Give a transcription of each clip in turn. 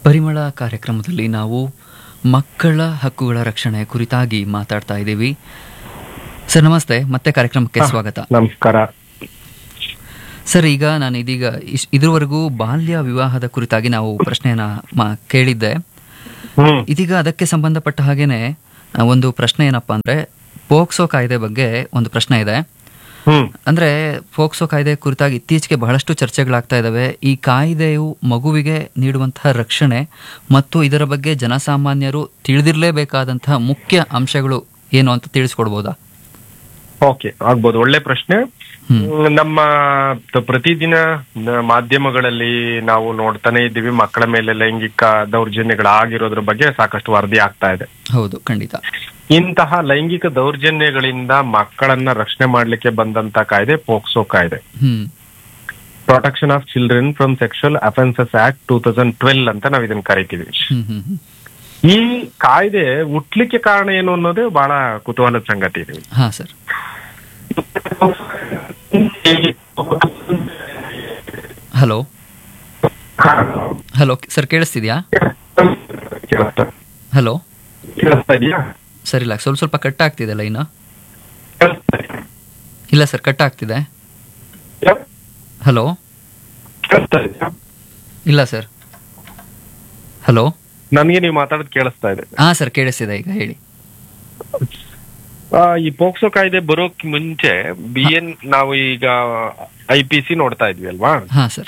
ಪರಿಮಳ ಕಾರ್ಯಕ್ರಮದಲ್ಲಿ ನಾವು ಮಕ್ಕಳ ಹಕ್ಕುಗಳ ರಕ್ಷಣೆ ಕುರಿತಾಗಿ ಮಾತಾಡ್ತಾ ಇದ್ದೀವಿ ಸರ್ ನಮಸ್ತೆ ಮತ್ತೆ ಕಾರ್ಯಕ್ರಮಕ್ಕೆ ಸ್ವಾಗತ ನಮಸ್ಕಾರ ಸರ್ ಈಗ ನಾನು ಇದೀಗ ಇಶ್- ಇದುವರೆಗೂ ಬಾಲ್ಯ ವಿವಾಹದ ಕುರಿತಾಗಿ ನಾವು ಪ್ರಶ್ನೆಯನ್ನ ಮಾ- ಕೇಳಿದ್ದೆ ಹ್ಮ್ ಇದೀಗ ಅದಕ್ಕೆ ಸಂಬಂಧಪಟ್ಟ ಹಾಗೇನೆ ಆ, ಒಂದು ಪ್ರಶ್ನೆ ಏನಪ್ಪಾ ಅಂದ್ರೆ ಪೋಕ್ಸೋ ಕಾಯ್ದೆ ಬಗ್ಗೆ ಒಂದು ಪ್ರಶ್ನೆ ಇದೆ ಹ್ಮ್ ಅಂದ್ರೆ ಫೋಕ್ಸೋ ಕಾಯ್ದೆ ಕುರಿತಾಗಿ ಇತ್ತೀಚೆಗೆ ಬಹಳಷ್ಟು ಚರ್ಚೆಗಳಾಗ್ತಾ ಇದ್ದಾವೆ ಈ ಕಾಯ್ದೆಯು ಮಗುವಿಗೆ ನೀಡುವಂತಹ ರಕ್ಷಣೆ ಮತ್ತು ಇದರ ಬಗ್ಗೆ ಜನಸಾಮಾನ್ಯರು ತಿಳಿದಿರಲೇಬೇಕಾದಂತಹ ಮುಖ್ಯ ಅಂಶಗಳು ಏನು ಅಂತ ತಿಳಿಸ್ಕೊಡ್ಬೋದಾ ಓಕೆ ಆಗ್ಬೋದು ಒಳ್ಳೆ ಪ್ರಶ್ನೆ ಹ್ಮ್. ಹ್ಮ್, ನಮ್ಮ ತ- ಪ್ರತಿದಿನ ನ- ಮಾಧ್ಯಮಗಳಲ್ಲಿ ನಾವು ನೋಡ್ತಾನೆ ಇದ್ದೀವಿ ಮಕ್ಕಳ ಮೇಲೆ ಲೈಂಗಿಕ ದೌರ್ಜನ್ಯಗಳಾಗಿರೋದ್ರ ಬಗ್ಗೆ ಸಾಕಷ್ಟು ವರದಿ ಆಗ್ತಾ ಇದೆ ಹೌದು ಖಂಡಿತ ಇಂತಹ ಲೈಂಗಿಕ ದೌರ್ಜನ್ಯಗಳಿಂದ ಮಕ್ಕಳನ್ನ ರಕ್ಷಣೆ ಮಾಡ್ಲಿಕ್ಕೆ ಬಂದಂತ ಕಾಯ್ದೆ ಪೋಕ್ಸೋ ಕಾಯ್ದೆ hmm protection of children from sexual offences act two thousand twelve ಅಂತ ನಾವು ಇದನ್ನ ಕರಿತೀವಿ ಹ್ಮ್ ಹ್ಮ್ ಹ್ಮ್ ಈ ಕಾಯ್ದೆ ಹುಟ್ಲಿಕ್ಕೆ ಕಾರಣ ಏನು ಅನ್ನೋದು ಬಹಳ ಕುತೂಹಲದ ಸಂಗತಿ ಇದೆ ಹಾ ಸರ್ ಹಲೋ ಹಲೋ ಸರ್ ಕೇಳಿಸ್ತಿದ್ಯಾ ಕೇಳಿಸ್ತಾ ಹಲೋ ಕೇಳಿಸ್ತಾ ಇದೆಯಾ ಸರ್ ಇಲ್ಲ ಸ್ವಲ್ಪ ಸ್ವಲ್ಪ ಕಟ್ ಆಗ್ತಿದೆ ಲೈನ್ ಕೇಳಿಸ್ತಾ ಇದೆಯಾ? ಇಲ್ಲ ಸರ್ ಕಟ್ ಆಗ್ತಿದೆ ಹಲೋ ಕೇಳಿಸ್ತಾ ಇದೆಯಾ? ಇಲ್ಲ ಸರ್ ಹಲೋ ನನ್ಗೆ ನೀವು ಮಾತಾಡೋದು ಕೇಳಿಸ್ತಾ ಇದೆ ಹಾ ಸರ್ ಕೇಳಿಸ್ತಿದೆ ಈಗ ಹೇಳಿ ಆ, ಈ ಪೋಕ್ಸೋ ಕಾಯ್ದೆ ಬರೋಕ್ ಮುಂಚೆ ಬಿ ಎನ್ ನಾವು ಈಗ ಐ ಪಿ ಸಿ ನೋಡ್ತಾ ಇದ್ವಿ ಅಲ್ವಾ ಹಾ ಸರ್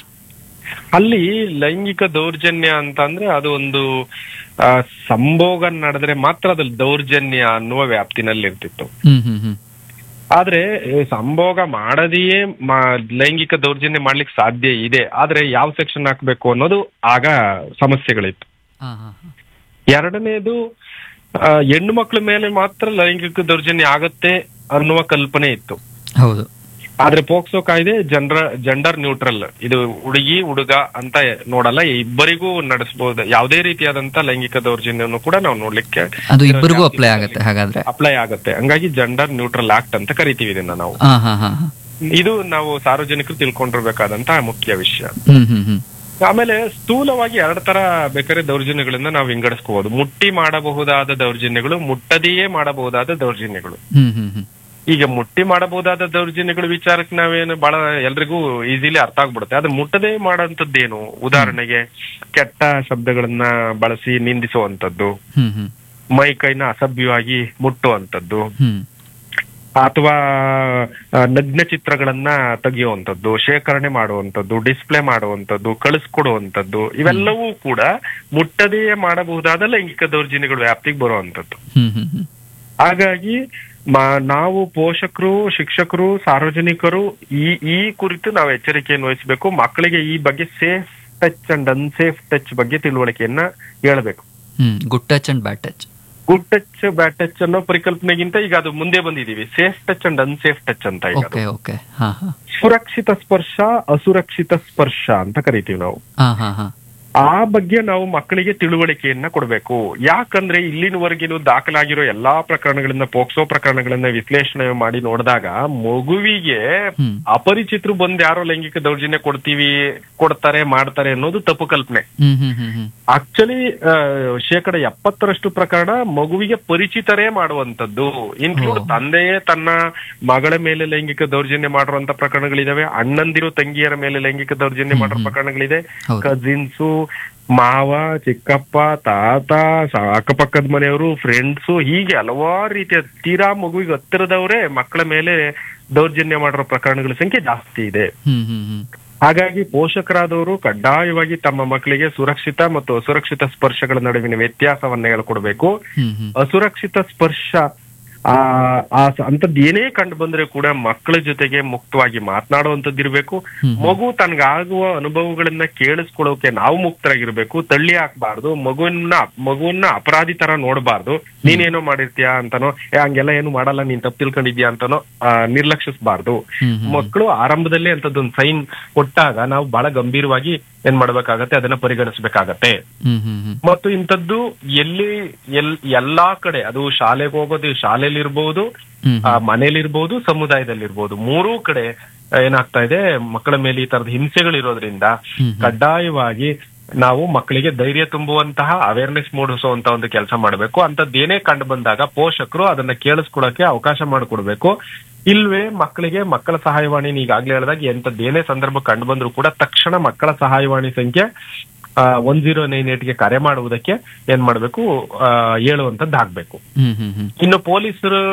ಅಲ್ಲಿ ಲೈಂಗಿಕ ದೌರ್ಜನ್ಯ ಅಂತ ಅಂದ್ರೆ ಅದು ಒಂದು ಆ, ಸಂಭೋಗ ನಡೆದ್ರೆ ಮಾತ್ರ ಅದು ದೌರ್ಜನ್ಯ ಅನ್ನುವ ವ್ಯಾಪ್ತಿನಲ್ಲಿ ಇರ್ತಿತ್ತು ಹ್ಮ್ ಹ್ಮ್ ಹ್ಮ್ ಆದ್ರೆ ಈ ಸಂಭೋಗ ಮಾಡದೆಯೇ ಮಾ- ಲೈಂಗಿಕ ದೌರ್ಜನ್ಯ ಮಾಡ್ಲಿಕ್ಕೆ ಸಾಧ್ಯ ಇದೆ ಆದ್ರೆ ಯಾವ ಸೆಕ್ಷನ್ ಹಾಕ್ಬೇಕು ಅನ್ನೋದು ಆಗ ಸಮಸ್ಯೆಗಳಿತ್ತು ಹಾ ಹಾ ಹಾ. ಎರಡನೇದು ಆ, ಹೆಣ್ಣು ಮಕ್ಕಳ ಮೇಲೆ ಮಾತ್ರ ಲೈಂಗಿಕ ದೌರ್ಜನ್ಯ ಆಗತ್ತೆ ಅನ್ನುವ ಕಲ್ಪನೆ ಇತ್ತು ಹೌದು ಆದ್ರೆ ಪೋಕ್ಸೋ ಕಾಯ್ದೆ ಜನರ ಜೆಂಡರ್ ನ್ಯೂಟ್ರಲ್ ಇದು ಹುಡುಗಿ ಹುಡುಗ ಅಂತ ನೋಡಲ್ಲ ಇಬ್ಬರಿಗೂ ನಡೆಸಬಹುದು ಯಾವುದೇ ರೀತಿಯಾದಂತ ಲೈಂಗಿಕ ದೌರ್ಜನ್ಯವನ್ನು ಕೂಡ ನಾವು ನೋಡ್ಲಿಕ್ಕೆ ಅದು ಇಬ್ಬರಿಗೂ ಅಪ್ಲೈ ಆಗತ್ತೆ ಹಾಗಾದ್ರೆ ಅಪ್ಲೈ ಆಗುತ್ತೆ ಹಂಗಾಗಿ ಜೆಂಡರ್ ನ್ಯೂಟ್ರಲ್ ಆಕ್ಟ್ ಅಂತ ಕರಿತೀವಿ ಇದನ್ನ ನಾವು ಹಾ ಹಾ ಹಾ ಹಾ. ಇದು ನಾವು ಸಾರ್ವಜನಿಕರು ತಿಳ್ಕೊಂಡಿರ್ಬೇಕಾದಂತ ಮುಖ್ಯ ವಿಷಯ ಹ್ಮ್ ಹ್ಮ್ ಹ್ಮ್ ಆಮೇಲೆ ಸ್ಥೂಲವಾಗಿ ಎರಡ್ ತರ ಬೇಕಾದ್ರೆ ದೌರ್ಜನ್ಯಗಳನ್ನ ನಾವು ವಿಂಗಡಿಸ್ಕೋಬಹುದು ಮುಟ್ಟಿ ಮಾಡಬಹುದಾದ ದೌರ್ಜನ್ಯಗಳು ಮುಟ್ಟದೆಯೇ ಮಾಡಬಹುದಾದ ದೌರ್ಜನ್ಯಗಳು ಹ್ಮ್ ಹ್ಮ್ ಹ್ಮ್ ಈಗ ಮುಟ್ಟಿ ಮಾಡಬಹುದಾದ ದೌರ್ಜನ್ಯಗಳ ವಿಚಾರಕ್ಕೆ ನಾವೇನು ಬಹಳ ಎಲ್ರಿಗೂ ಈಸಿಲಿ ಅರ್ಥ ಆಗ್ಬಿಡುತ್ತೆ ಆದ್ರೆ ಮುಟ್ಟದೇ ಮಾಡೋಂಥದ್ದೇನು ಉದಾಹರಣೆಗೆ ಕೆಟ್ಟ ಶಬ್ದಗಳನ್ನ ಬಳಸಿ ನಿಂದಿಸುವಂತದ್ದು ಹ್ಮ್ ಹ್ಮ್ ಮೈ ಕೈನ ಅಸಭ್ಯವಾಗಿ ಮುಟ್ಟುವಂತದ್ದು ಹ್ಮ್ ಅಥವಾ ಆ, ನಗ್ನ ಚಿತ್ರಗಳನ್ನ ತೆಗೆಯುವಂಥದ್ದು ಶೇಖರಣೆ ಮಾಡುವಂಥದ್ದು ಡಿಸ್ಪ್ಲೇ ಮಾಡುವಂಥದ್ದು ಕಳಿಸ್ಕೊಡುವಂಥದ್ದು ಇವೆಲ್ಲವೂ ಕೂಡ ಮುಟ್ಟದೆಯೇ ಮಾಡಬಹುದಾದ ಲೈಂಗಿಕ ದೌರ್ಜನ್ಯಗಳ ವ್ಯಾಪ್ತಿಗೆ ಬರುವಂಥದ್ದು ಹ್ಮ್ ಹ್ಮ್ ಹ್ಮ್ ಹಾಗಾಗಿ ಮ- ನಾವು ಪೋಷಕರು ಶಿಕ್ಷಕರು ಸಾರ್ವಜನಿಕರು ಈ ಈ ಕುರಿತು ನಾವು ಎಚ್ಚರಿಕೆಯನ್ನು ವಹಿಸಬೇಕು ಮಕ್ಕಳಿಗೆ ಈ ಬಗ್ಗೆ safe touch and unsafe touch ಬಗ್ಗೆ ತಿಳುವಳಿಕೆಯನ್ನ ಹೇಳಬೇಕು hmm good touch and bad touch good touch bad touch ಅನ್ನೋ ಪರಿಕಲ್ಪನೆಗಿಂತ ಈಗ ಅದು ಮುಂದೆ ಬಂದಿದೀವಿ safe touch and unsafe touch ಅಂತ ಈಗ ಅದು. ಓಕೆ ಓಕೆ ಹಾ ಹಾ ಸುರಕ್ಷಿತ ಸ್ಪರ್ಶ ಅಸುರಕ್ಷಿತ ಸ್ಪರ್ಶ ಅಂತ ಕರಿತೀವಿ ನಾವು ಹಾ ಹಾ ಹಾ ಆ ಬಗ್ಗೆ ನಾವು ಮಕ್ಕಳಿಗೆ ತಿಳುವಳಿಕೆಯನ್ನ ಕೊಡಬೇಕು ಯಾಕಂದ್ರೆ ಇಲ್ಲಿನವರೆಗಿನ ದಾಖಲಾಗಿರೋ ಎಲ್ಲಾ ಪ್ರಕರಣಗಳನ್ನ ಪೋಕ್ಸೋ ಪ್ರಕರಣಗಳನ್ನ ವಿಶ್ಲೇಷಣೆ ಮಾಡಿ ನೋಡಿದಾಗ ಮಗುವಿಗೆ ಹ್ಮ್ ಅಪರಿಚಿತರು ಬಂದ್ ಯಾರೋ ಲೈಂಗಿಕ ದೌರ್ಜನ್ಯ ಕೊಡ್ತೀವಿ ಕೊಡ್ತಾರೆ ಮಾಡ್ತಾರೆ ಅನ್ನೋದು ತಪ್ಪು ಕಲ್ಪನೆ ಹ್ಮ್ ಹ್ಮ್ ಹ್ಮ್ ಹ್ಮ್ ಆಕ್ಚುಲಿ ಶೇಕಡ ಎಪ್ಪತ್ತರಷ್ಟು ಪ್ರಕರಣ ಮಗುವಿಗೆ ಪರಿಚಿತರೇ ಮಾಡುವಂತದ್ದು ಇನ್ಕ್ಲೂಡ್ ಓ. ತಂದೆಯೇ ತನ್ನ ಮಗಳ ಮೇಲೆ ಲೈಂಗಿಕ ದೌರ್ಜನ್ಯ ಮಾಡುವಂತ ಪ್ರಕರಣಗಳಿದಾವೆ ಅಣ್ಣಂದಿರು ತಂಗಿಯರ ಮೇಲೆ ಲೈಂಗಿಕ ದೌರ್ಜನ್ಯ ಮಾಡೋ ಹ್ಮ್. ಪ್ರಕರಣಗಳಿದೆ ಹೌದು ಕಸಿನ್ಸು ಮಾವ ಚಿಕ್ಕಪ್ಪ ತಾತ ಸ- ಅಕ್ಕಪಕ್ಕದ ಮನೆಯವರು ಫ್ರೆಂಡ್ಸು ಹೀಗೆ ಹಲವಾರು ರೀತಿಯ ತೀರಾ ಮಗುವಿಗೆ ಹತ್ತಿರದವರೇ ಮಕ್ಕಳ ಮೇಲೆ ದೌರ್ಜನ್ಯ ಮಾಡಿರೋ ಪ್ರಕರಣಗಳ ಸಂಖ್ಯೆ ಜಾಸ್ತಿ ಇದೆ ಹ್ಮ್ ಹ್ಮ್ ಹ್ಮ್ ಹಾಗಾಗಿ ಪೋಷಕರಾದವರು ಕಡ್ಡಾಯವಾಗಿ ತಮ್ಮ ಮಕ್ಕಳಿಗೆ ಸುರಕ್ಷಿತ ಮತ್ತು ಅಸುರಕ್ಷಿತ ಸ್ಪರ್ಶಗಳ ನಡುವಿನ ವ್ಯತ್ಯಾಸವನ್ನ ಹೇಳ್ಕೊಡ್ಬೇಕು ಹ್ಮ್ ಹ್ಮ್ ಅಸುರಕ್ಷಿತ ಸ್ಪರ್ಶ ಆ ಆ ಸ- ಅಂಥದ್ದು ಏನೇ ಕಂಡು ಬಂದ್ರೆ ಕೂಡ ಮಕ್ಕಳ ಜೊತೆಗೆ ಮುಕ್ತವಾಗಿ ಮಾತನಾಡುವಂತದ್ದು ಇರ್ಬೇಕು ಹ್ಮ್. ಮಗು ತನಗಾಗುವ ಅನುಭವಗಳನ್ನ ಕೇಳಿಸ್ಕೊಳ್ಳೋಕೆ ನಾವು ಮುಕ್ತರಾಗಿರ್ಬೇಕು ತಳ್ಳಿ ಹಾಕ್ಬಾರ್ದು ಮಗುವನ್ನ ಮಗುವನ್ನ ಅಪರಾಧಿ ತರ ನೋಡಬಾರ್ದು ನೀನೇನೋ ಮಾಡಿರ್ತೀಯ ಅಂತಾನೋ ಏ ಹಂಗೆಲ್ಲ ಏನು ಮಾಡಲ್ಲ ನೀನ್ ತಪ್ಪು ತಿಳ್ಕೊಂಡಿದ್ಯಾ ಅಂತಾನೋ ಆ, ನಿರ್ಲಕ್ಷಿಸಬಾರ್ದು ಹ್ಮ್ ಹ್ಮ್ ಮಕ್ಕಳು ಆರಂಭದಲ್ಲೇ ಅಂತದೊಂದು ಸೈನ್ ಕೊಟ್ಟಾಗ ನಾವು ಬಹಳ ಗಂಭೀರವಾಗಿ ಏನ್ ಮಾಡ್ಬೇಕಾಗತ್ತೆ ಅದನ್ನ ಪರಿಗಣಿಸ್ಬೇಕಾಗತ್ತೆ ಹ್ಮ್ ಹ್ಮ್ ಹ್ಮ್ ಮತ್ತು ಇಂಥದ್ದು ಎಲ್ಲಿ ಎಲ್ ಎಲ್ಲಾ ಕಡೆ ಅದು ಶಾಲೆಗೆ ಹೋಗೋದು ಶಾಲೆಯಲ್ಲಿ ಇರ್ಬೋದು ಹ್ಮ್ ಆ, ಮನೇಲಿರ್ಬೋದು ಸಮುದಾಯದಲ್ಲಿರ್ಬೋದು ಮೂರೂ ಕಡೆ ಏನಾಗ್ತಾ ಇದೆ ಮಕ್ಕಳ ಮೇಲೆ ಈ ತರದ ಹಿಂಸೆಗಳಿರೋದ್ರಿಂದ ಹ್ಮ್ ಹ್ಮ್. ಕಡ್ಡಾಯವಾಗಿ ನಾವು ಮಕ್ಕಳಿಗೆ ಧೈರ್ಯ ತುಂಬುವಂತಹ ಅವೇರ್ನೆಸ್ ಮೂಡಿಸುವಂತ ಒಂದು ಕೆಲಸ ಮಾಡಬೇಕು ಅಂತದ್ದೇನೇ ಕಂಡು ಬಂದಾಗ ಪೋಷಕರು ಅದನ್ನ ಕೇಳಿಸ್ಕೊಳಕ್ಕೆ ಅವಕಾಶ ಮಾಡಿಕೊಡ್ಬೇಕು ಇಲ್ವೇ ಮಕ್ಕಳಿಗೆ ಮಕ್ಕಳ ಸಹಾಯವಾಣಿ ಈಗಾಗ್ಲೇ ಹೇಳಿದಾಗ ಎಂತದ್ದೇನೇ ಸಂದರ್ಭ ಕಂಡು ಬಂದ್ರು ಕೂಡ ತಕ್ಷಣ ಮಕ್ಕಳ ಸಹಾಯವಾಣಿ ಸಂಖ್ಯೆ ಒನ್ ಜೀರೋ ನೈನ್ ಏಟ್ಗೆ ಕರೆ ಮಾಡುವುದಕ್ಕೆ ಏನ್ ಮಾಡ್ಬೇಕು ಆ, ಹೇಳುವಂತದ್ದು ಆಗ್ಬೇಕು ಹ್ಮ್ ಹ್ಮ್ ಹ್ಮ್ ಇನ್ನು ಪೊಲೀಸರು